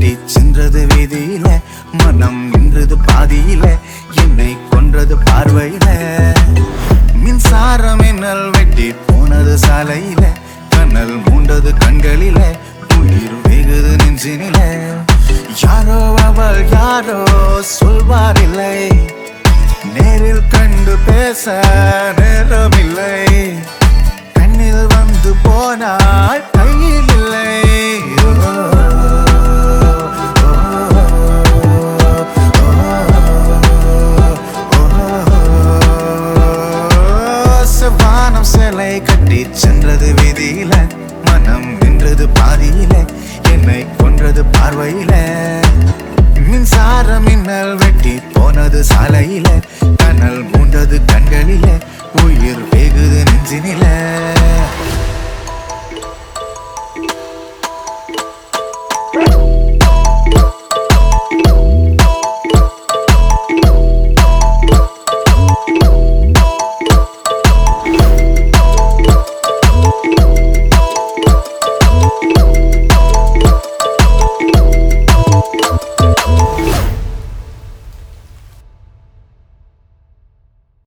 கட்டி சென்றது வீதியில மனம் நின்றது பாதியில என்னை கொன்றது பார்வையில மின்சாரம் என்னல் வெட்டி போனது சாலையில கண்ணல் மூண்டது கண்களில உயிர் வெகுது நெஞ்சினில யாரோ அவள் யாரோ சொல்வாரில்லை நேரில் கண்டு பேச நேரமில்லை கண்ணில் வந்து போனால் கையில் இல்லை ஓ, செவ்வானம் சிலை கட்டி சென்றது வீதியில மனம் நின்றது பாதியில என்னை கொன்றது பார்வையில மின்சார மின்னல் வெட்டி போனது சாலையில கனல் மூண்டது கண்களில உயிர் வெகுது நெஞ்சினில